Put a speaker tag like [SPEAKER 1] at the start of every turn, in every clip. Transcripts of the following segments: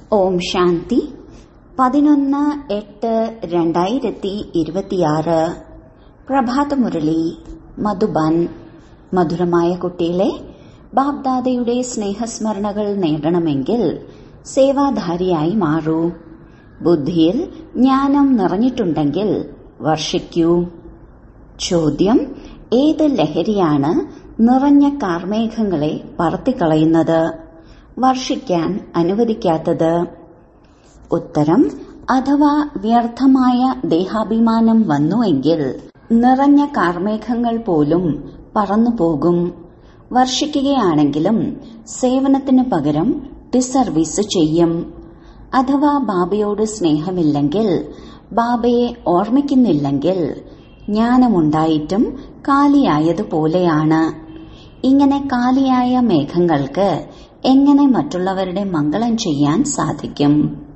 [SPEAKER 1] ഓം ശാന്തി പതിനൊന്ന് എട്ട് രണ്ടായിരത്തി ഇരുപത്തിയാറ് പ്രഭാതമുരളി മധുബൻ മധുരമായ കുട്ടികളെ ബാബ്ദാദയുടെ സ്നേഹസ്മരണകൾ നേടണമെങ്കിൽ സേവാധാരിയായി മാറൂ ബുദ്ധിയിൽ ജ്ഞാനം നിറഞ്ഞിട്ടുണ്ടെങ്കിൽ വർഷിക്കൂ ചോദ്യം ഏത് ലഹരിയാണ് നിറഞ്ഞ കാർമേഘങ്ങളെ പറത്തിക്കളയുന്നത് വർഷിക്കാൻ അനുവദിക്കാത്തത് ഉത്തരം അഥവാ വ്യർത്ഥമായ ദേഹാഭിമാനം വന്നുവെങ്കിൽ നിറഞ്ഞ കാർമേഘങ്ങൾ പോലും പറന്നുപോകും വർഷിക്കുകയാണെങ്കിലും സേവനത്തിന് പകരം ഡിസർവീസ് ചെയ്യും അഥവാ ബാബയോട് സ്നേഹമില്ലെങ്കിൽ ബാബയെ ഓർമ്മിക്കുന്നില്ലെങ്കിൽ ജ്ഞാനമുണ്ടായിട്ടും കാലിയായതുപോലെയാണ് ഇങ്ങനെ കാലിയായ മേഘങ്ങൾക്ക് എങ്ങനെ മറ്റുള്ളവരുടെ മംഗളം ചെയ്യാൻ സാധിക്കും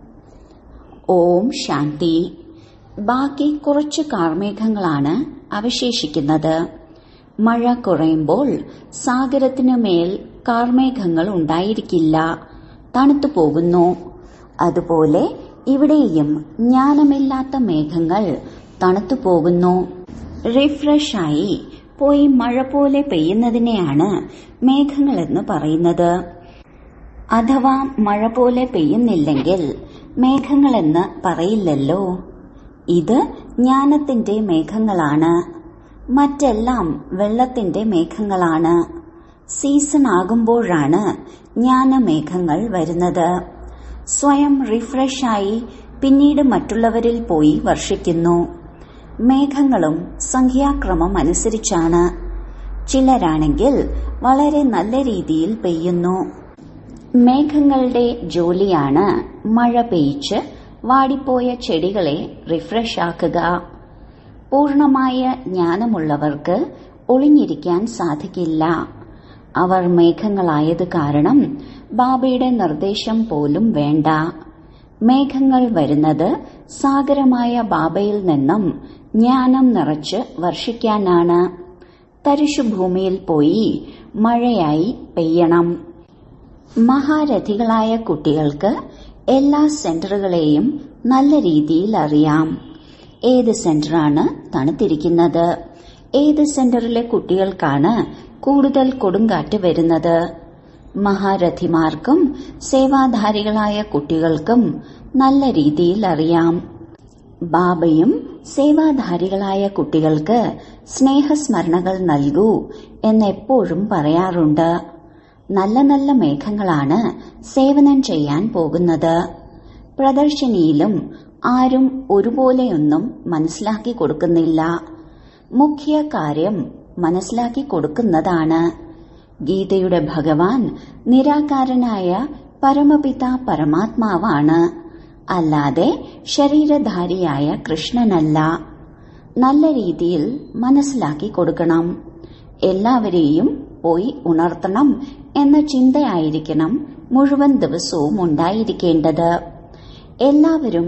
[SPEAKER 1] ഓം ശാന്തി ബാക്കി കുറച്ച് കാർമേഘങ്ങളാണ് അവശേഷിക്കുന്നത് മഴ കുറയുമ്പോൾ സാഗരത്തിനു മേൽ കാർമേഘങ്ങൾ ഉണ്ടായിരിക്കില്ല തണുത്തു പോകുന്നു അതുപോലെ ഇവിടെയും ജ്ഞാനമില്ലാത്ത മേഘങ്ങൾ തണുത്തു പോകുന്നു റിഫ്രഷായി പോയി മഴ പോലെ പെയ്യുന്നതിനെയാണ് മേഘങ്ങളെന്ന് പറയുന്നത് അഥവാ മഴ പോലെ പെയ്യുന്നില്ലെങ്കിൽ മേഘങ്ങളെന്ന് പറയില്ലല്ലോ ഇത് ജ്ഞാനത്തിന്റെ മേഘങ്ങളാണ് മറ്റെല്ലാം വെള്ളത്തിന്റെ മേഘങ്ങളാണ് സീസൺ ആകുമ്പോഴാണ് ജ്ഞാനമേഘങ്ങൾ വരുന്നത് സ്വയം റിഫ്രഷായി പിന്നീട് മറ്റുള്ളവരിൽ പോയി വർഷിക്കുന്നു മേഘങ്ങളും സംഖ്യാക്രമം അനുസരിച്ചാണ് ചിലരാണെങ്കിൽ വളരെ നല്ല രീതിയിൽ പെയ്യുന്നു മേഘങ്ങളുടെ ജോലിയാണ് മഴ പെയ്ച്ച് വാടിപ്പോയ ചെടികളെ റിഫ്രഷ് ആക്കുക പൂർണമായ ജ്ഞാനമുള്ളവർക്ക് ഒളിഞ്ഞിരിക്കാൻ സാധിക്കില്ല അവർ മേഘങ്ങളായത് കാരണം ബാബയുടെ നിർദ്ദേശം പോലും വേണ്ട മേഘങ്ങൾ വരുന്നത് സാഗരമായ ബാബയിൽ നിന്നും ജ്ഞാനം നിറച്ച് വർഷിക്കാനാണ് തരിശുഭൂമിയിൽ പോയി മഴയായി പെയ്യണം മഹാരഥികളായ കുട്ടികൾക്ക് എല്ലാ സെന്ററുകളെയും നല്ല രീതിയിൽ അറിയാം ഏത് സെന്ററാണ് തണുത്തിരിക്കുന്നത് ഏത് സെന്ററിലെ കുട്ടികൾക്കാണ് കൂടുതൽ കൊടുങ്കാറ്റ് വരുന്നത് മഹാരഥിമാർക്കും സേവാധാരികളായ കുട്ടികൾക്കും നല്ല രീതിയിൽ അറിയാം ബാബയും സേവാധാരികളായ കുട്ടികൾക്ക് സ്നേഹസ്മരണകൾ നൽകൂ എന്നെപ്പോഴും പറയാറുണ്ട് നല്ല നല്ല മേഘങ്ങളാണ് സേവനം ചെയ്യാൻ പോകുന്നത് പ്രദർശനിയിലും ആരും ഒരുപോലെയൊന്നും മനസ്സിലാക്കി കൊടുക്കുന്നില്ല മുഖ്യ കാര്യം മനസ്സിലാക്കി കൊടുക്കുന്നതാണ് ഗീതയുടെ ഭഗവാൻ നിരാകാരനായ പരമപിത പരമാത്മാവാണ് അല്ലാതെ ശരീരധാരിയായ കൃഷ്ണനല്ല നല്ല രീതിയിൽ മനസ്സിലാക്കി കൊടുക്കണം എല്ലാവരെയും പോയി ഉണർത്തണം എന്ന ചിന്തയായിരിക്കണം മുഴുവൻ ദിവസവും ഉണ്ടായിരിക്കേണ്ടത് എല്ലാവരും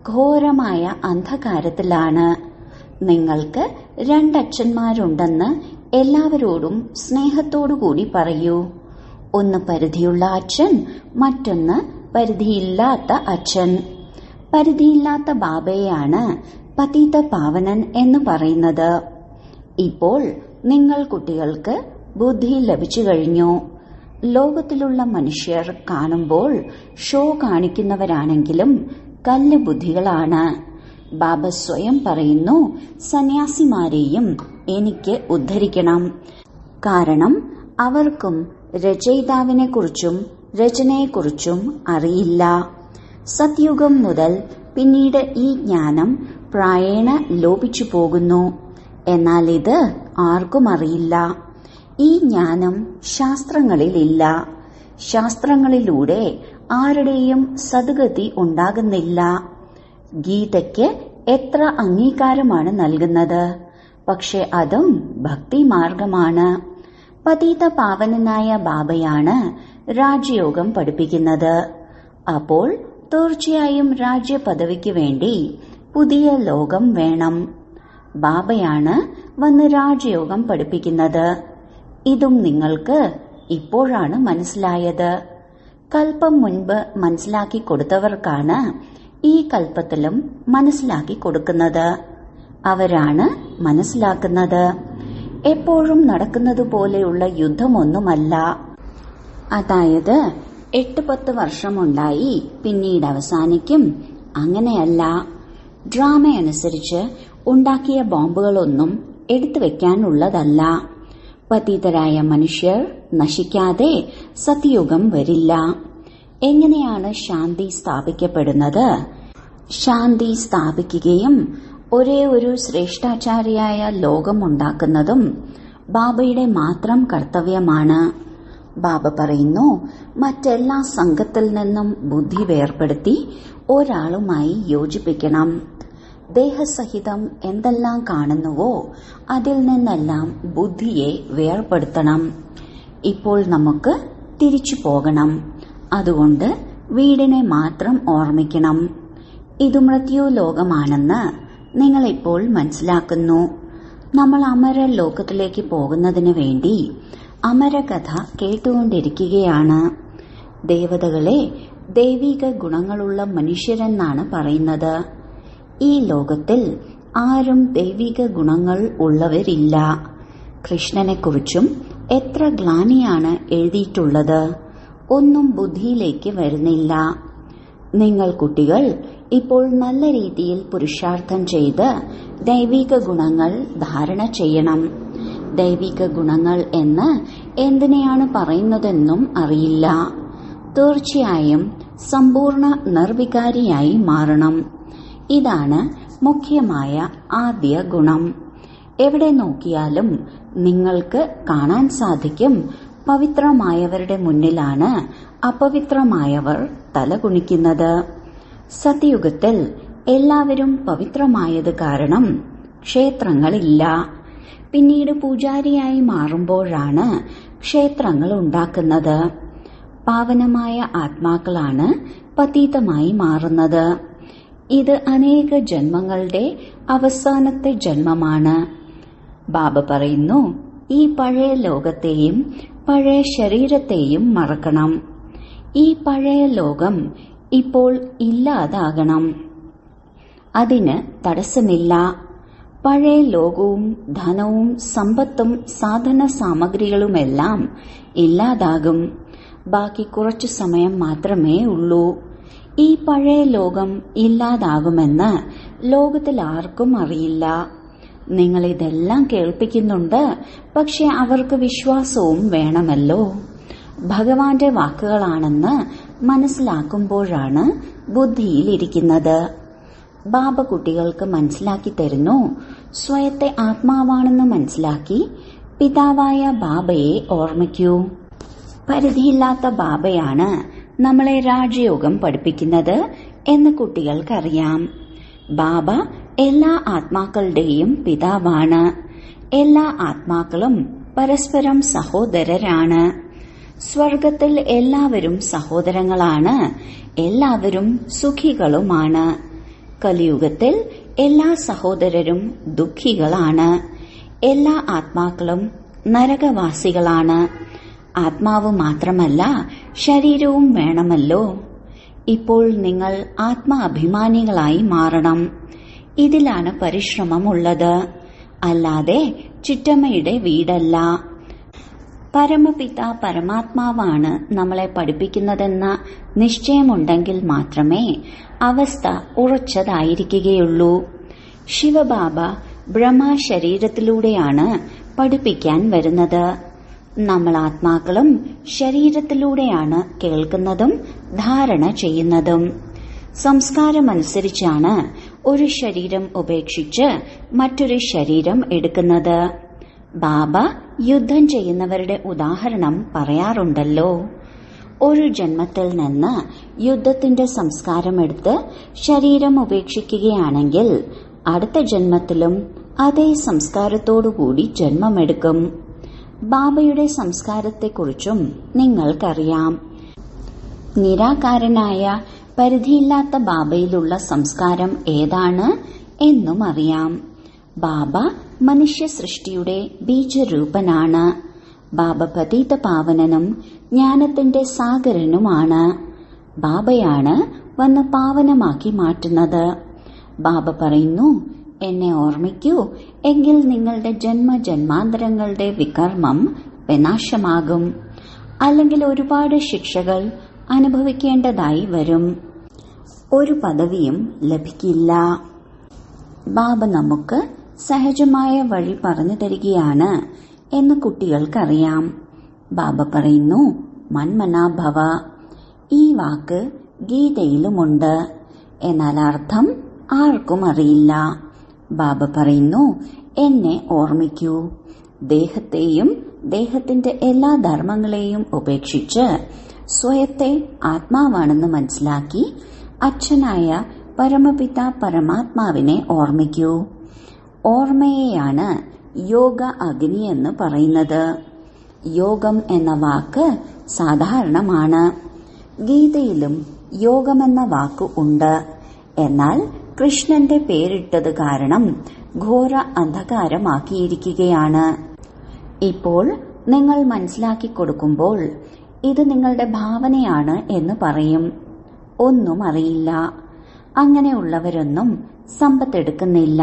[SPEAKER 1] ഘോരമായ അന്ധകാരത്തിലാണ് നിങ്ങൾക്ക് രണ്ടച്ഛന്മാരുണ്ടെന്ന് എല്ലാവരോടും സ്നേഹത്തോടുകൂടി പറയൂ ഒന്ന് പരിധിയുള്ള അച്ഛൻ മറ്റൊന്ന് പരിധിയില്ലാത്ത അച്ഛൻ പരിധിയില്ലാത്ത ബാബയെയാണ് പതീത പാവനൻ എന്ന് പറയുന്നത് ഇപ്പോൾ നിങ്ങൾ കുട്ടികൾക്ക് ബുദ്ധി ലഭിച്ചു കഴിഞ്ഞു ലോകത്തിലുള്ള മനുഷ്യർ കാണുമ്പോൾ ഷോ കാണിക്കുന്നവരാണെങ്കിലും കല്ല് ബുദ്ധികളാണ് ബാബ സ്വയം പറയുന്നു സന്യാസിമാരെയും എനിക്ക് ഉദ്ധരിക്കണം കാരണം അവർക്കും രചയിതാവിനെക്കുറിച്ചും രചനയെക്കുറിച്ചും അറിയില്ല സത്യുഗം മുതൽ പിന്നീട് ഈ ജ്ഞാനം പ്രായേണ ലോപിച്ചു പോകുന്നു എന്നാൽ ഇത് ആർക്കും അറിയില്ല ഈ ജ്ഞാനം ശാസ്ത്രങ്ങളിലില്ല ശാസ്ത്രങ്ങളിലൂടെ ആരുടെയും സദ്ഗതി ഉണ്ടാകുന്നില്ല ഗീതയ്ക്ക് എത്ര അംഗീകാരമാണ് നൽകുന്നത് പക്ഷെ അതും ഭക്തിമാർഗമാണ് പതീത പാവനനായ ബാബയാണ് രാജയോഗം പഠിപ്പിക്കുന്നത് അപ്പോൾ തീർച്ചയായും രാജ്യ പദവിക്ക് വേണ്ടി പുതിയ ലോകം വേണം ബാബയാണ് വന്ന് രാജയോഗം പഠിപ്പിക്കുന്നത് ഇതും നിങ്ങൾക്ക് ഇപ്പോഴാണ് മനസ്സിലായത് കൽപ്പം മുൻപ് മനസ്സിലാക്കി കൊടുത്തവർക്കാണ് ഈ കൽപ്പത്തിലും മനസ്സിലാക്കി കൊടുക്കുന്നത് അവരാണ് മനസ്സിലാക്കുന്നത് എപ്പോഴും നടക്കുന്നത് പോലെയുള്ള യുദ്ധമൊന്നുമല്ല അതായത് എട്ട് പത്ത് വർഷമുണ്ടായി പിന്നീട് അവസാനിക്കും അങ്ങനെയല്ല ഡ്രാമ അനുസരിച്ച് ഉണ്ടാക്കിയ ബോംബുകളൊന്നും എടുത്തു വെക്കാനുള്ളതല്ല പതീതരായ മനുഷ്യർ നശിക്കാതെ സത്യയുഗം വരില്ല എങ്ങനെയാണ് ശാന്തി സ്ഥാപിക്കപ്പെടുന്നത് ശാന്തി സ്ഥാപിക്കുകയും ഒരേ ഒരു ശ്രേഷ്ഠാചാരിയായ ലോകമുണ്ടാക്കുന്നതും ബാബയുടെ മാത്രം കർത്തവ്യമാണ് ബാബ പറയുന്നു മറ്റെല്ലാ സംഘത്തിൽ നിന്നും ബുദ്ധി വേർപ്പെടുത്തി ഒരാളുമായി യോജിപ്പിക്കണം ദേഹസഹിതം എന്തെല്ലാം കാണുന്നുവോ അതിൽ നിന്നെല്ലാം ബുദ്ധിയെ വേർപ്പെടുത്തണം ഇപ്പോൾ നമുക്ക് തിരിച്ചു പോകണം അതുകൊണ്ട് വീടിനെ മാത്രം ഓർമ്മിക്കണം ഇത് മൃത്യു ലോകമാണെന്ന് നിങ്ങളിപ്പോൾ മനസ്സിലാക്കുന്നു നമ്മൾ അമര ലോകത്തിലേക്ക് പോകുന്നതിന് വേണ്ടി അമരകഥ കേട്ടുകൊണ്ടിരിക്കുകയാണ് ദേവതകളെ ദൈവിക ഗുണങ്ങളുള്ള മനുഷ്യരെന്നാണ് പറയുന്നത് ഈ ലോകത്തിൽ ആരും ദൈവിക ഗുണങ്ങൾ ഉള്ളവരില്ല കൃഷ്ണനെക്കുറിച്ചും എത്ര ഗ്ലാനിയാണ് എഴുതിയിട്ടുള്ളത് ഒന്നും ബുദ്ധിയിലേക്ക് വരുന്നില്ല നിങ്ങൾ കുട്ടികൾ ഇപ്പോൾ നല്ല രീതിയിൽ പുരുഷാർത്ഥം ചെയ്ത് ദൈവിക ഗുണങ്ങൾ ധാരണ ചെയ്യണം ദൈവിക ഗുണങ്ങൾ എന്ന് എന്തിനെയാണ് പറയുന്നതെന്നും അറിയില്ല തീർച്ചയായും സമ്പൂർണ്ണ നിർവികാരിയായി മാറണം ഇതാണ് മുഖ്യമായ ആദ്യ ഗുണം എവിടെ നോക്കിയാലും നിങ്ങൾക്ക് കാണാൻ സാധിക്കും പവിത്രമായവരുടെ മുന്നിലാണ് അപവിത്രമായവർ തലകുണിക്കുന്നത് സത്യയുഗത്തിൽ എല്ലാവരും പവിത്രമായത് കാരണം ക്ഷേത്രങ്ങളില്ല പിന്നീട് പൂജാരിയായി മാറുമ്പോഴാണ് ക്ഷേത്രങ്ങൾ ഉണ്ടാക്കുന്നത് പാവനമായ ആത്മാക്കളാണ് പതീതമായി മാറുന്നത് ഇത് അനേക ജന്മങ്ങളുടെ അവസാനത്തെ ജന്മമാണ് ബാബ പറയുന്നു ഈ പഴയ ലോകത്തെയും പഴയ ശരീരത്തെയും മറക്കണം ഈ പഴയ ലോകം ഇപ്പോൾ ഇല്ലാതാകണം അതിന് തടസ്സമില്ല പഴയ ലോകവും ധനവും സമ്പത്തും സാധന സാമഗ്രികളുമെല്ലാം ഇല്ലാതാകും ബാക്കി കുറച്ചു സമയം മാത്രമേ ഉള്ളൂ ഈ പഴയ ലോകം ഇല്ലാതാകുമെന്ന് ലോകത്തിൽ ആർക്കും അറിയില്ല നിങ്ങൾ ഇതെല്ലാം കേൾപ്പിക്കുന്നുണ്ട് പക്ഷെ അവർക്ക് വിശ്വാസവും വേണമല്ലോ ഭഗവാന്റെ വാക്കുകളാണെന്ന് മനസ്സിലാക്കുമ്പോഴാണ് ബുദ്ധിയിലിരിക്കുന്നത് ബാബ കുട്ടികൾക്ക് മനസ്സിലാക്കി തരുന്നു സ്വയത്തെ ആത്മാവാണെന്ന് മനസ്സിലാക്കി പിതാവായ ബാബയെ ഓർമ്മിക്കൂ പരിധിയില്ലാത്ത ബാബയാണ് നമ്മളെ രാജയോഗം പഠിപ്പിക്കുന്നത് എന്ന് കുട്ടികൾക്കറിയാം ബാബ എല്ലാ ആത്മാക്കളുടെയും പിതാവാണ് എല്ലാ ആത്മാക്കളും പരസ്പരം സഹോദരരാണ് സ്വർഗത്തിൽ എല്ലാവരും സഹോദരങ്ങളാണ് എല്ലാവരും സുഖികളുമാണ് കലിയുഗത്തിൽ എല്ലാ സഹോദരരും ദുഃഖികളാണ് എല്ലാ ആത്മാക്കളും നരകവാസികളാണ് ആത്മാവ് മാത്രമല്ല ശരീരവും വേണമല്ലോ ഇപ്പോൾ നിങ്ങൾ ആത്മാഭിമാനികളായി മാറണം ഇതിലാണ് പരിശ്രമമുള്ളത് അല്ലാതെ ചുറ്റമ്മയുടെ വീടല്ല പരമപിത പരമാത്മാവാണ് നമ്മളെ പഠിപ്പിക്കുന്നതെന്ന നിശ്ചയമുണ്ടെങ്കിൽ മാത്രമേ അവസ്ഥ ഉറച്ചതായിരിക്കുകയുള്ളൂ ശിവബാബ ബ്രഹ്മ ശരീരത്തിലൂടെയാണ് പഠിപ്പിക്കാൻ വരുന്നത് നമ്മൾ ആത്മാക്കളും ശരീരത്തിലൂടെയാണ് കേൾക്കുന്നതും ധാരണ ചെയ്യുന്നതും സംസ്കാരമനുസരിച്ചാണ് ഒരു ശരീരം ഉപേക്ഷിച്ച് മറ്റൊരു ശരീരം എടുക്കുന്നത് ബാബ യുദ്ധം ചെയ്യുന്നവരുടെ ഉദാഹരണം പറയാറുണ്ടല്ലോ ഒരു ജന്മത്തിൽ നിന്ന് യുദ്ധത്തിന്റെ സംസ്കാരമെടുത്ത് ശരീരം ഉപേക്ഷിക്കുകയാണെങ്കിൽ അടുത്ത ജന്മത്തിലും അതേ സംസ്കാരത്തോടുകൂടി ജന്മമെടുക്കും ബാബയുടെ സംസ്കാരത്തെക്കുറിച്ചും നിങ്ങൾക്കറിയാം നിരാകാരനായ പരിധിയില്ലാത്ത ബാബയിലുള്ള സംസ്കാരം ഏതാണ് എന്നും അറിയാം ബാബ മനുഷ്യ സൃഷ്ടിയുടെ ബീജരൂപനാണ് ബാബ പതീത പാവനനും ജ്ഞാനത്തിന്റെ സാഗരനുമാണ് ബാബയാണ് വന്ന് പാവനമാക്കി മാറ്റുന്നത് ബാബ പറയുന്നു എന്നെ ഓർമ്മിക്കൂ എങ്കിൽ നിങ്ങളുടെ ജന്മജന്മാന്തരങ്ങളുടെ വികർമ്മം വിനാശമാകും അല്ലെങ്കിൽ ഒരുപാട് ശിക്ഷകൾ അനുഭവിക്കേണ്ടതായി വരും ഒരു പദവിയും ലഭിക്കില്ല ബാബ നമുക്ക് സഹജമായ വഴി പറഞ്ഞു തരികയാണ് എന്ന് കുട്ടികൾക്കറിയാം ബാബ പറയുന്നു മന്മനാഭവ ഈ വാക്ക് ഗീതയിലുമുണ്ട് എന്നാൽ അർത്ഥം ആർക്കും അറിയില്ല ബാബ പറയുന്നു എന്നെ ഓർമ്മിക്കൂ ദേഹത്തെയും ദേഹത്തിന്റെ എല്ലാ ധർമ്മങ്ങളെയും ഉപേക്ഷിച്ച് സ്വയത്തെ ആത്മാവാണെന്ന് മനസ്സിലാക്കി അച്ഛനായ പരമപിത പരമാത്മാവിനെ ഓർമ്മിക്കൂ ഓർമ്മയെയാണ് യോഗ അഗ്നി എന്ന് പറയുന്നത് യോഗം എന്ന വാക്ക് സാധാരണമാണ് ഗീതയിലും യോഗമെന്ന വാക്ക് ഉണ്ട് എന്നാൽ കൃഷ്ണന്റെ പേരിട്ടത് കാരണം ഘോര അന്ധകാരമാക്കിയിരിക്കുകയാണ് ഇപ്പോൾ നിങ്ങൾ മനസ്സിലാക്കി കൊടുക്കുമ്പോൾ ഇത് നിങ്ങളുടെ ഭാവനയാണ് എന്ന് പറയും ഒന്നും അറിയില്ല അങ്ങനെയുള്ളവരൊന്നും സമ്പത്തെടുക്കുന്നില്ല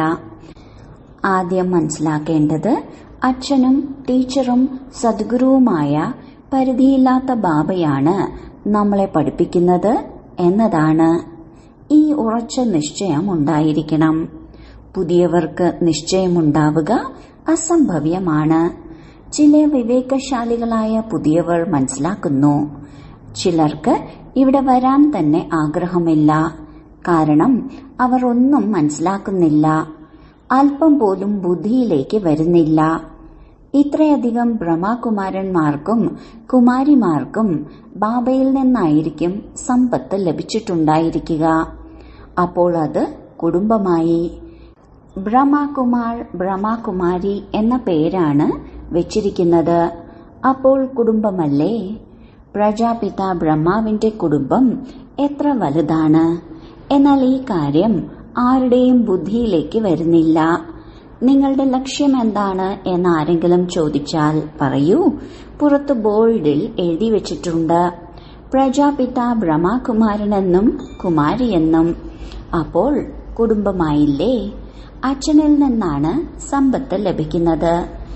[SPEAKER 1] ആദ്യം മനസ്സിലാക്കേണ്ടത് അച്ഛനും ടീച്ചറും സദ്ഗുരുവുമായ പരിധിയില്ലാത്ത ബാബയാണ് നമ്മളെ പഠിപ്പിക്കുന്നത് എന്നതാണ് ഈ ഉറച്ച നിശ്ചയം ഉണ്ടായിരിക്കണം പുതിയവർക്ക് നിശ്ചയമുണ്ടാവുക അസംഭവ്യമാണ് ചില വിവേകശാലികളായ പുതിയവർ മനസ്സിലാക്കുന്നു ചിലർക്ക് ഇവിടെ വരാൻ തന്നെ ആഗ്രഹമില്ല കാരണം അവർ ഒന്നും മനസ്സിലാക്കുന്നില്ല അല്പം പോലും ബുദ്ധിയിലേക്ക് വരുന്നില്ല ഇത്രയധികം ബ്രഹ്മകുമാരന്മാർക്കും കുമാരിമാർക്കും ബാബയിൽ നിന്നായിരിക്കും സമ്പത്ത് ലഭിച്ചിട്ടുണ്ടായിരിക്കുക അപ്പോൾ അത് കുടുംബമായി ബ്രഹ്മകുമാർ ബ്രഹ്മകുമാരി എന്ന പേരാണ് വെച്ചിരിക്കുന്നത് അപ്പോൾ കുടുംബമല്ലേ പ്രജാപിത ബ്രഹ്മാവിന്റെ കുടുംബം എത്ര വലുതാണ് എന്നാൽ ഈ കാര്യം ആരുടെയും ബുദ്ധിയിലേക്ക് വരുന്നില്ല നിങ്ങളുടെ ലക്ഷ്യം എന്താണ് എന്ന് ആരെങ്കിലും ചോദിച്ചാൽ പറയൂ പുറത്ത് ബോർഡിൽ എഴുതി വെച്ചിട്ടുണ്ട് പ്രജാപിത ബ്രഹ്മകുമാരനെന്നും കുമാരിയെന്നും അപ്പോൾ കുടുംബമായില്ലേ അച്ഛനിൽ നിന്നാണ് സമ്പത്ത് ലഭിക്കുന്നത്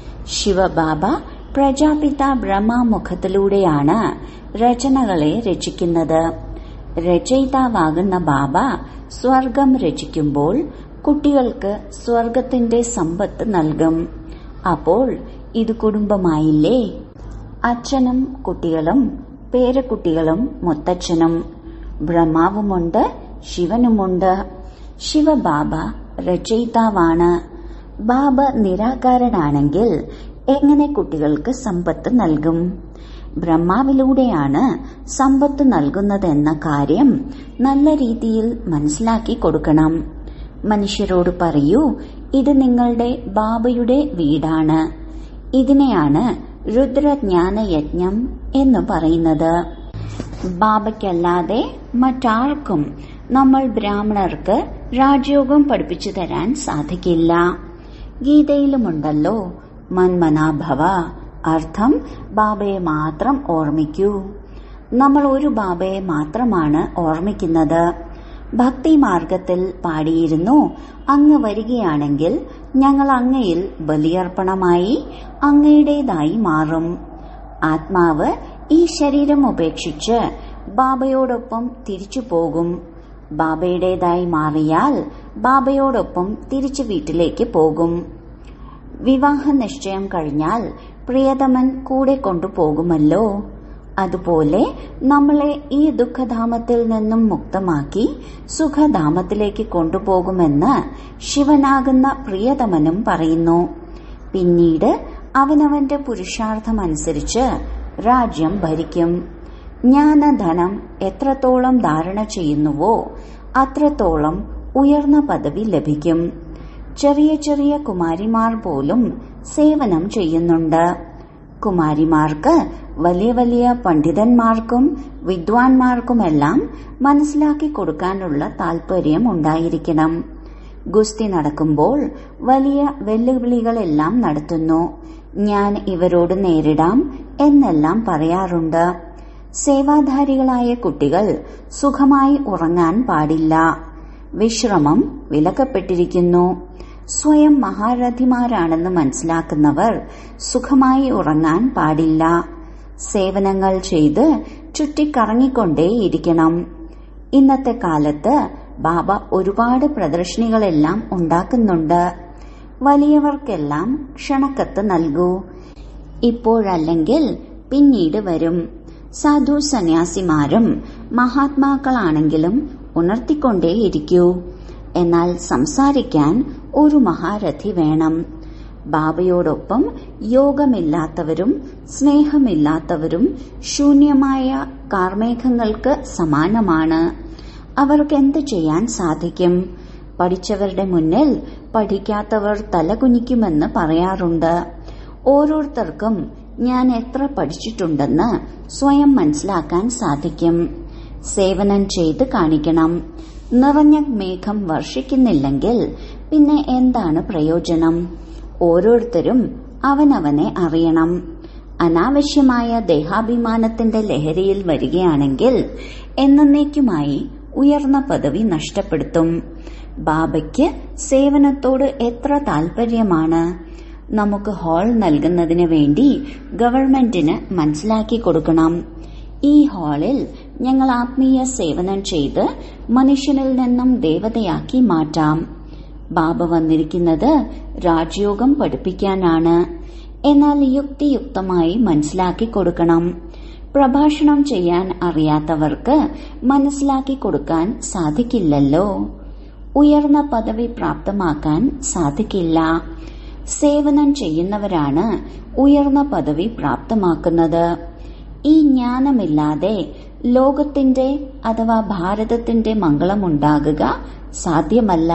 [SPEAKER 1] ശിവബാബ പ്രജാപിത ബ്രഹ്മമുഖത്തിലൂടെയാണ് രചനകളെ രചിക്കുന്നത് രചയിതാവാകുന്ന ബാബ സ്വർഗം രചിക്കുമ്പോൾ കുട്ടികൾക്ക് സ്വർഗത്തിന്റെ സമ്പത്ത് നൽകും അപ്പോൾ ഇത് കുടുംബമായില്ലേ അച്ഛനും കുട്ടികളും പേരക്കുട്ടികളും മുത്തച്ഛനും ബ്രഹ്മാവുമുണ്ട് ശിവനുമുണ്ട് ശിവബാബ രചയിതാവാണ് ബാബ നിരാകാരനാണെങ്കിൽ എങ്ങനെ കുട്ടികൾക്ക് സമ്പത്ത് നൽകും ബ്രഹ്മാവിലൂടെയാണ് സമ്പത്ത് നൽകുന്നതെന്ന കാര്യം നല്ല രീതിയിൽ മനസ്സിലാക്കി കൊടുക്കണം മനുഷ്യരോട് പറയൂ ഇത് നിങ്ങളുടെ ബാബയുടെ വീടാണ് ഇതിനെയാണ് രുദ്രജ്ഞാന യജ്ഞം എന്ന് പറയുന്നത് ബാബയ്ക്കല്ലാതെ മറ്റാർക്കും നമ്മൾ ബ്രാഹ്മണർക്ക് രാജയോഗം പഠിപ്പിച്ചു തരാൻ സാധിക്കില്ല ഗീതയിലുമുണ്ടല്ലോ മന്മനാഭവ അർത്ഥം ബാബയെ മാത്രം ഓർമ്മിക്കൂ നമ്മൾ ഒരു ബാബയെ മാത്രമാണ് ഓർമ്മിക്കുന്നത് ഭക്തി മാർഗത്തിൽ പാടിയിരുന്നു അങ്ങ് വരികയാണെങ്കിൽ ഞങ്ങൾ അങ്ങയിൽ ബലിയർപ്പണമായി അങ്ങയുടേതായി മാറും ആത്മാവ് ഈ ശരീരം ഉപേക്ഷിച്ച് ബാബയോടൊപ്പം തിരിച്ചു പോകും ബാബയുടേതായി മാറിയാൽ ബാബയോടൊപ്പം തിരിച്ചു വീട്ടിലേക്ക് പോകും വിവാഹ നിശ്ചയം കഴിഞ്ഞാൽ പ്രിയതമൻ കൂടെ കൊണ്ടുപോകുമല്ലോ അതുപോലെ നമ്മളെ ഈ ദുഃഖധാമത്തിൽ നിന്നും മുക്തമാക്കി സുഖധാമത്തിലേക്ക് കൊണ്ടുപോകുമെന്ന് ശിവനാകുന്ന പ്രിയതമനും പറയുന്നു പിന്നീട് അവനവന്റെ പുരുഷാർത്ഥമനുസരിച്ച് രാജ്യം ഭരിക്കും ജ്ഞാനധനം എത്രത്തോളം ധാരണ ചെയ്യുന്നുവോ അത്രത്തോളം ഉയർന്ന പദവി ലഭിക്കും ചെറിയ ചെറിയ കുമാരിമാർ പോലും സേവനം ചെയ്യുന്നുണ്ട് കുമാരിമാർക്ക് വലിയ വലിയ പണ്ഡിതന്മാർക്കും വിദ്വാൻമാർക്കുമെല്ലാം മനസ്സിലാക്കി കൊടുക്കാനുള്ള താൽപര്യം ഉണ്ടായിരിക്കണം ഗുസ്തി നടക്കുമ്പോൾ വലിയ വെല്ലുവിളികളെല്ലാം നടത്തുന്നു ഞാൻ ഇവരോട് നേരിടാം എന്നെല്ലാം പറയാറുണ്ട് സേവാധാരികളായ കുട്ടികൾ സുഖമായി ഉറങ്ങാൻ പാടില്ല വിശ്രമം വിലക്കപ്പെട്ടിരിക്കുന്നു സ്വയം മഹാരഥിമാരാണെന്ന് മനസ്സിലാക്കുന്നവർ സുഖമായി ഉറങ്ങാൻ പാടില്ല സേവനങ്ങൾ ചെയ്ത് ചുറ്റിക്കറങ്ങിക്കൊണ്ടേയിരിക്കണം ഇന്നത്തെ കാലത്ത് ബാബ ഒരുപാട് പ്രദർശനികളെല്ലാം ഉണ്ടാക്കുന്നുണ്ട് വലിയവർക്കെല്ലാം ക്ഷണക്കത്ത് നൽകൂ ഇപ്പോഴല്ലെങ്കിൽ പിന്നീട് വരും സാധു സന്യാസിമാരും മഹാത്മാക്കളാണെങ്കിലും ഉണർത്തിക്കൊണ്ടേയിരിക്കൂ എന്നാൽ സംസാരിക്കാൻ ഒരു മഹാരഥി വേണം ബാബയോടൊപ്പം യോഗമില്ലാത്തവരും സ്നേഹമില്ലാത്തവരും ശൂന്യമായ കാർമേഘങ്ങൾക്ക് സമാനമാണ് അവർക്ക് എന്ത് ചെയ്യാൻ സാധിക്കും പഠിച്ചവരുടെ മുന്നിൽ പഠിക്കാത്തവർ തലകുനിക്കുമെന്ന് പറയാറുണ്ട് ഓരോരുത്തർക്കും ഞാൻ എത്ര പഠിച്ചിട്ടുണ്ടെന്ന് സ്വയം മനസ്സിലാക്കാൻ സാധിക്കും സേവനം ചെയ്ത് കാണിക്കണം നിറഞ്ഞ മേഘം വർഷിക്കുന്നില്ലെങ്കിൽ പിന്നെ എന്താണ് പ്രയോജനം ഓരോരുത്തരും അവനവനെ അറിയണം അനാവശ്യമായ ദേഹാഭിമാനത്തിന്റെ ലഹരിയിൽ വരികയാണെങ്കിൽ എന്നേക്കുമായി ഉയർന്ന പദവി നഷ്ടപ്പെടുത്തും ബാബയ്ക്ക് സേവനത്തോട് എത്ര താൽപര്യമാണ് നമുക്ക് ഹാൾ നൽകുന്നതിന് വേണ്ടി ഗവൺമെന്റിന് മനസ്സിലാക്കി കൊടുക്കണം ഈ ഹാളിൽ ഞങ്ങൾ ആത്മീയ സേവനം ചെയ്ത് മനുഷ്യനിൽ നിന്നും ദേവതയാക്കി മാറ്റാം ബാബ വന്നിരിക്കുന്നത് രാജയോഗം പഠിപ്പിക്കാനാണ് എന്നാൽ യുക്തിയുക്തമായി മനസ്സിലാക്കി കൊടുക്കണം പ്രഭാഷണം ചെയ്യാൻ അറിയാത്തവർക്ക് മനസ്സിലാക്കി കൊടുക്കാൻ സാധിക്കില്ലല്ലോ ഉയർന്ന പദവി പ്രാപ്തമാക്കാൻ സാധിക്കില്ല സേവനം ചെയ്യുന്നവരാണ് ഉയർന്ന പദവി പ്രാപ്തമാക്കുന്നത് ഈ ജ്ഞാനമില്ലാതെ ലോകത്തിന്റെ അഥവാ ഭാരതത്തിന്റെ മംഗളമുണ്ടാകുക സാധ്യമല്ല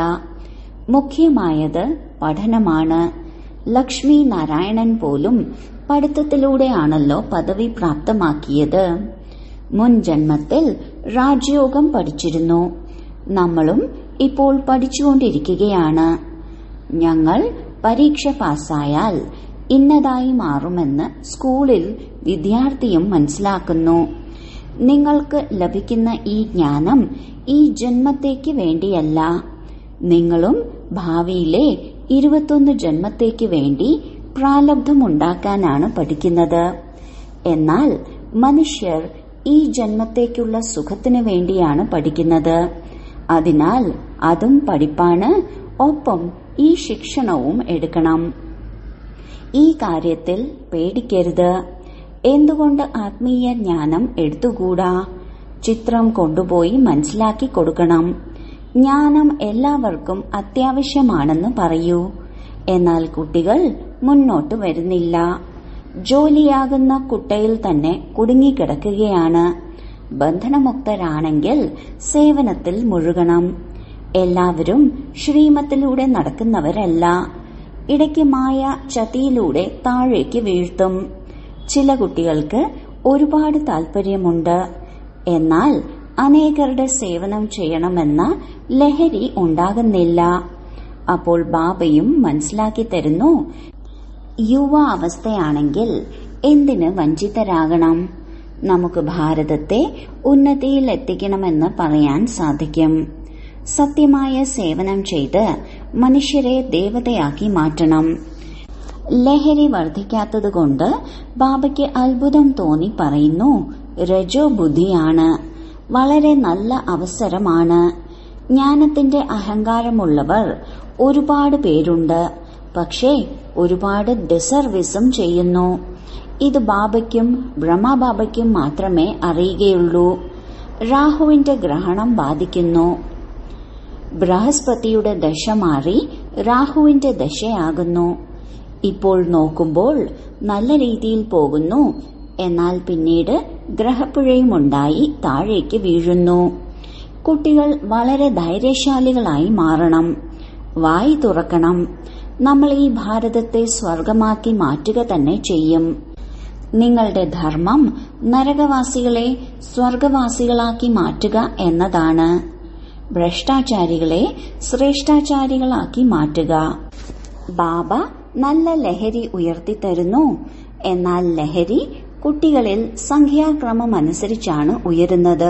[SPEAKER 1] മുഖ്യമായത് പഠനമാണ് ലക്ഷ്മി നാരായണൻ പോലും പഠിത്തത്തിലൂടെയാണല്ലോ പദവി പ്രാപ്തമാക്കിയത് മുൻ ജന്മത്തിൽ രാജയോഗം പഠിച്ചിരുന്നു നമ്മളും ഇപ്പോൾ പഠിച്ചുകൊണ്ടിരിക്കുകയാണ് ഞങ്ങൾ പരീക്ഷ പാസ്സായാൽ ഇന്നതായി മാറുമെന്ന് സ്കൂളിൽ വിദ്യാർത്ഥിയും മനസ്സിലാക്കുന്നു നിങ്ങൾക്ക് ലഭിക്കുന്ന ഈ ജ്ഞാനം ഈ ജന്മത്തേക്ക് വേണ്ടിയല്ല നിങ്ങളും ഭാവിയിലെ ഇരുപത്തൊന്ന് ജന്മത്തേക്ക് വേണ്ടി പ്രാലബ്ധമുണ്ടാക്കാനാണ് പഠിക്കുന്നത് എന്നാൽ മനുഷ്യർ ഈ ജന്മത്തേക്കുള്ള സുഖത്തിന് വേണ്ടിയാണ് പഠിക്കുന്നത് അതിനാൽ അതും പഠിപ്പാണ് ഒപ്പം ഈ ശിക്ഷണവും എടുക്കണം ഈ കാര്യത്തിൽ പേടിക്കരുത് എന്തുകൊണ്ട് ആത്മീയ ജ്ഞാനം എടുത്തുകൂടാ ചിത്രം കൊണ്ടുപോയി മനസ്സിലാക്കി കൊടുക്കണം ജ്ഞാനം എല്ലാവർക്കും അത്യാവശ്യമാണെന്ന് പറയൂ എന്നാൽ കുട്ടികൾ മുന്നോട്ട് വരുന്നില്ല ജോലിയാകുന്ന കുട്ടയിൽ തന്നെ കുടുങ്ങിക്കിടക്കുകയാണ് ബന്ധനമുക്തരാണെങ്കിൽ സേവനത്തിൽ മുഴുകണം എല്ലാവരും ശ്രീമത്തിലൂടെ നടക്കുന്നവരല്ല ഇടയ്ക്ക് മായ ചതിയിലൂടെ താഴേക്ക് വീഴ്ത്തും ചില കുട്ടികൾക്ക് ഒരുപാട് താല്പര്യമുണ്ട് എന്നാൽ അനേകരുടെ സേവനം ചെയ്യണമെന്ന ലഹരി ഉണ്ടാകുന്നില്ല അപ്പോൾ ബാബയും മനസ്സിലാക്കി തരുന്നു യുവ അവസ്ഥയാണെങ്കിൽ എന്തിന് വഞ്ചിതരാകണം നമുക്ക് ഭാരതത്തെ ഉന്നതിയിൽ എത്തിക്കണമെന്ന് പറയാൻ സാധിക്കും സത്യമായ സേവനം ചെയ്ത് മനുഷ്യരെ ദേവതയാക്കി മാറ്റണം ലഹരി വർദ്ധിക്കാത്തതുകൊണ്ട് ബാബയ്ക്ക് അത്ഭുതം തോന്നി പറയുന്നു രജോ ബുദ്ധിയാണ് വളരെ നല്ല അവസരമാണ് ജ്ഞാനത്തിന്റെ അഹങ്കാരമുള്ളവർ ഒരുപാട് പേരുണ്ട് പക്ഷേ ഒരുപാട് ഡിസർവിസും ചെയ്യുന്നു ഇത് ബാബയ്ക്കും ബ്രഹ്മബാബയ്ക്കും മാത്രമേ അറിയുകയുള്ളൂ രാഹുവിന്റെ ഗ്രഹണം ബാധിക്കുന്നു ബൃഹസ്പതിയുടെ ദശ മാറി രാഹുവിന്റെ ദശയാകുന്നു ഇപ്പോൾ നോക്കുമ്പോൾ നല്ല രീതിയിൽ പോകുന്നു എന്നാൽ പിന്നീട് ഗ്രഹപ്പിഴയുമുണ്ടായി താഴേക്ക് വീഴുന്നു കുട്ടികൾ വളരെ ധൈര്യശാലികളായി മാറണം വായി തുറക്കണം നമ്മൾ ഈ ഭാരതത്തെ സ്വർഗമാക്കി മാറ്റുക തന്നെ ചെയ്യും നിങ്ങളുടെ ധർമ്മം നരകവാസികളെ സ്വർഗവാസികളാക്കി മാറ്റുക എന്നതാണ് ഭ്രഷ്ടാചാരികളെ ശ്രേഷ്ഠാചാരികളാക്കി മാറ്റുക ബാബ നല്ല ലഹരി ഉയർത്തിത്തരുന്നു എന്നാൽ ലഹരി കുട്ടികളിൽ സംഖ്യാക്രമം അനുസരിച്ചാണ് ഉയരുന്നത്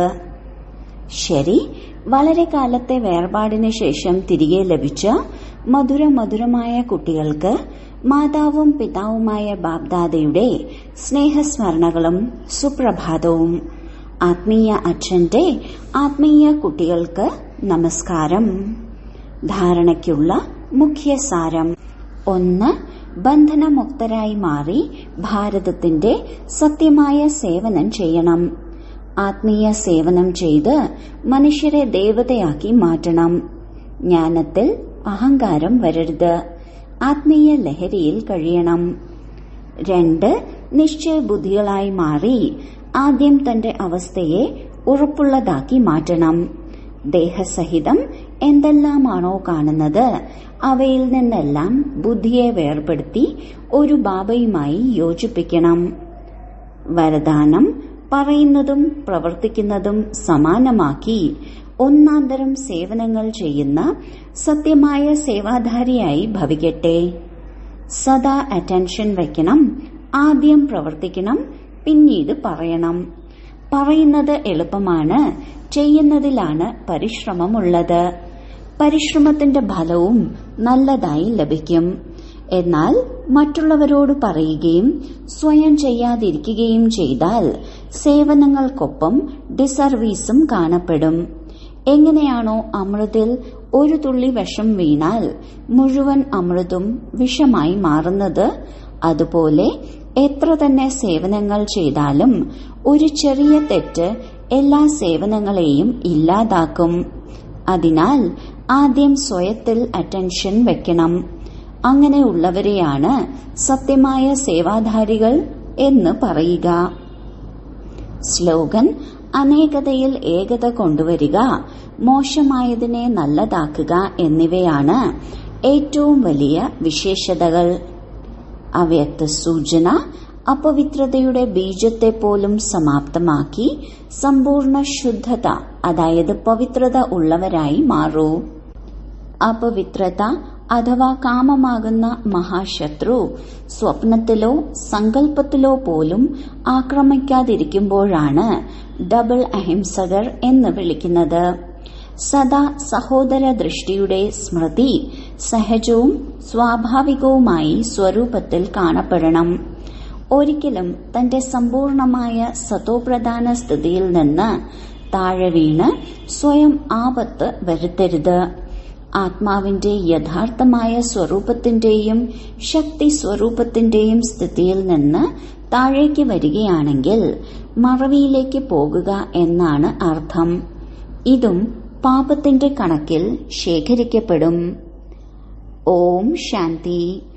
[SPEAKER 1] ശരി വളരെ കാലത്തെ വേർപാടിന് ശേഷം തിരികെ ലഭിച്ച മധുര മധുരമായ കുട്ടികൾക്ക് മാതാവും പിതാവുമായ ബാബ്ദാദയുടെ സ്നേഹസ്മരണകളും സുപ്രഭാതവും ആത്മീയ അച്ഛന്റെ ആത്മീയ കുട്ടികൾക്ക് നമസ്കാരം ധാരണയ്ക്കുള്ള മുഖ്യ സാരം ഒന്ന് ബന്ധനമുക്തരായി മാറി ഭാരതത്തിന്റെ സത്യമായ സേവനം ചെയ്യണം ആത്മീയ സേവനം ചെയ്ത് മനുഷ്യരെ ദേവതയാക്കി മാറ്റണം ജ്ഞാനത്തിൽ അഹങ്കാരം വരരുത് ആത്മീയ ലഹരിയിൽ കഴിയണം രണ്ട് നിശ്ചയബുദ്ധികളായി മാറി ആദ്യം തന്റെ അവസ്ഥയെ ഉറപ്പുള്ളതാക്കി മാറ്റണം ദേഹസഹിതം എന്തെല്ലാമാണോ കാണുന്നത് അവയിൽ നിന്നെല്ലാം ബുദ്ധിയെ വേർപെടുത്തി ഒരു ബാബയുമായി യോജിപ്പിക്കണം വരദാനം പറയുന്നതും പ്രവർത്തിക്കുന്നതും സമാനമാക്കി ഒന്നാന്തരം സേവനങ്ങൾ ചെയ്യുന്ന സത്യമായ സേവാധാരിയായി ഭവിക്കട്ടെ സദാ അറ്റൻഷൻ വയ്ക്കണം ആദ്യം പ്രവർത്തിക്കണം പിന്നീട് പറയണം പറയുന്നത് എളുപ്പമാണ് ചെയ്യുന്നതിലാണ് പരിശ്രമമുള്ളത് പരിശ്രമത്തിന്റെ ഫലവും നല്ലതായി ലഭിക്കും എന്നാൽ മറ്റുള്ളവരോട് പറയുകയും സ്വയം ചെയ്യാതിരിക്കുകയും ചെയ്താൽ സേവനങ്ങൾക്കൊപ്പം ഡിസർവീസും കാണപ്പെടും എങ്ങനെയാണോ അമൃതിൽ ഒരു തുള്ളി വിഷം വീണാൽ മുഴുവൻ അമൃതും വിഷമായി മാറുന്നത് അതുപോലെ എത്ര തന്നെ സേവനങ്ങൾ ചെയ്താലും ഒരു ചെറിയ തെറ്റ് എല്ലാ സേവനങ്ങളെയും ഇല്ലാതാക്കും അതിനാൽ ആദ്യം സ്വയത്തിൽ അറ്റൻഷൻ വെക്കണം അങ്ങനെയുള്ളവരെയാണ് സത്യമായ സേവാധാരികൾ എന്ന് പറയുക സ്ലോഗൻ അനേകതയിൽ ഏകത കൊണ്ടുവരിക മോശമായതിനെ നല്ലതാക്കുക എന്നിവയാണ് ഏറ്റവും വലിയ വിശേഷതകൾ അവ്യക്ത സൂചന അപവിത്രതയുടെ ബീജത്തെ പോലും സമാപ്തമാക്കി സമ്പൂർണ്ണ ശുദ്ധത അതായത് പവിത്രത ഉള്ളവരായി മാറൂ അപവിത്രത അഥവാ കാമമാകുന്ന മഹാശത്രു സ്വപ്നത്തിലോ സങ്കല്പത്തിലോ പോലും ആക്രമിക്കാതിരിക്കുമ്പോഴാണ് ഡബിൾ അഹിംസകർ എന്ന് വിളിക്കുന്നത് സദാ സഹോദര ദൃഷ്ടിയുടെ സ്മൃതി സഹജവും സ്വാഭാവികവുമായി സ്വരൂപത്തിൽ കാണപ്പെടണം ഒരിക്കലും തന്റെ സമ്പൂർണമായ സതോപ്രധാന സ്ഥിതിയിൽ നിന്ന് താഴെ വീണ് സ്വയം ആപത്ത് വരുത്തരുത് ആത്മാവിന്റെ യഥാർത്ഥമായ സ്വരൂപത്തിന്റെയും ശക്തി സ്വരൂപത്തിന്റെയും സ്ഥിതിയിൽ നിന്ന് താഴേക്ക് വരികയാണെങ്കിൽ മറവിയിലേക്ക് പോകുക എന്നാണ് അർത്ഥം ഇതും പാപത്തിന്റെ കണക്കിൽ ശേഖരിക്കപ്പെടും ഓം ശാന്തി